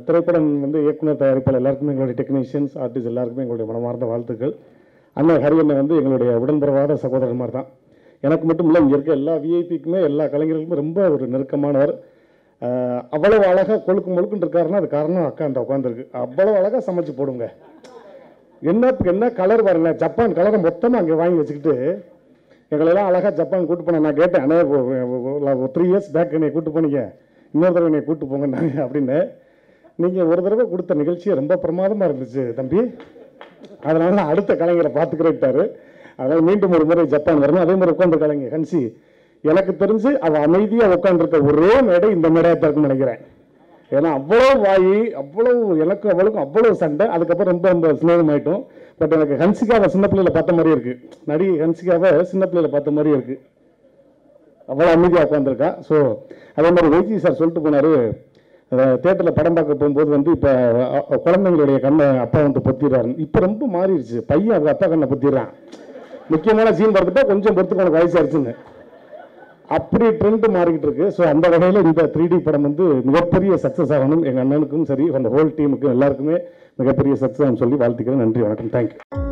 திரைப்படம் வந்து இயக்குனர் தயாரிப்பாளர் எல்லாருக்குமே எங்களுடைய டெக்னீஷியன்ஸ் ஆர்டிஸ்ட் எல்லாருக்குமே எங்களுடைய மனமார்ந்த வாழ்த்துக்கள் அண்ணன் ஹரி அண்ணன் வந்து எங்களுடைய உடன்பிறவாத சகோதரர் மாதிரி தான் எனக்கு மட்டும் இல்லை இங்கே இருக்க எல்லா விஐபிக்குமே எல்லா கலைஞர்களுக்குமே ரொம்ப ஒரு நெருக்கமானவர் அஹ், அவ்வளவு அழகாக கொழுக்கு முழுக்குன்னு இருக்காருன்னா அது காரணம் அக்கா அந்த உட்காந்துருக்கு அவ்வளவு அழகாக சமைச்சு போடுங்க என்ன என்ன கலர் பாருங்க ஜப்பான் கலரை மொத்தமாக அங்கே வாங்கி வச்சுக்கிட்டு எங்களெல்லாம் அழகாக ஜப்பான் கூட்டு போனேன் நான் கேட்டேன் அண்ணே த்ரீ இயர்ஸ் பேக் என்னை கூட்டு போனீங்க இன்னொரு தடவை என்னை கூட்டு போங்கன்னாங்க அப்படின்னு நீங்கள் ஒரு தடவை கொடுத்த நிகழ்ச்சி ரொம்ப பிரமாதமாக இருந்துச்சு தம்பி அதனால நான் அடுத்த கலைஞரை பார்த்துக்கிறேன்ட்டாரு அதனால் மீண்டும் ஒரு முறை ஜப்பான் வரணும் அதே மாதிரி உட்காந்து கலைஞர் ஹன்சி எனக்கு தெரிஞ்சு அவள் அமைதியாக உட்காந்துருக்க ஒரே மேடை இந்த மேடையாக இருக்கும்னு நினைக்கிறேன் ஏன்னா அவ்வளோ வாயி அவ்வளோ எனக்கும் அவளுக்கும் அவ்வளோ சண்டை அதுக்கப்புறம் ரொம்ப ரொம்ப சிநேகமாயிட்டோம் பட் எனக்கு ஹன்சிகாவை சின்ன பிள்ளையில பார்த்த மாதிரியே இருக்கு நடிகை ஹன்சிகாவை சின்ன பிள்ளையில பார்த்த மாதிரியே இருக்கு அவ்வளோ அமைதியாக உட்காந்துருக்கா ஸோ அதே மாதிரி வைத்தி சார் சொல்லிட்டு போனார் தேட்டரில் படம் பார்க்க போகும்போது வந்து இப்போ குழந்தைங்களுடைய கண்ணை அப்பா வந்து பொத்திடுறாரு இப்போ ரொம்ப மாறிடுச்சு பையன் அவங்க அப்பா கண்ணை பொத்திடுறான் முக்கியமான சீன் பார்த்துட்டா கொஞ்சம் பொறுத்துக்கு உனக்கு வயசாயிருச்சுன்னு அப்படி ட்ரெண்ட் மாறிக்கிட்டு இருக்கு ஸோ அந்த வகையில் இந்த த்ரீ டி படம் வந்து மிகப்பெரிய சக்ஸஸ் ஆகணும் எங்கள் அண்ணனுக்கும் சரி அந்த ஹோல் டீமுக்கும் எல்லாருக்குமே மிகப்பெரிய சக்ஸஸ் ஆகணும்னு சொல்லி வாழ்த்துக்கிறேன் நன்றி வணக்கம் தேங்க்யூ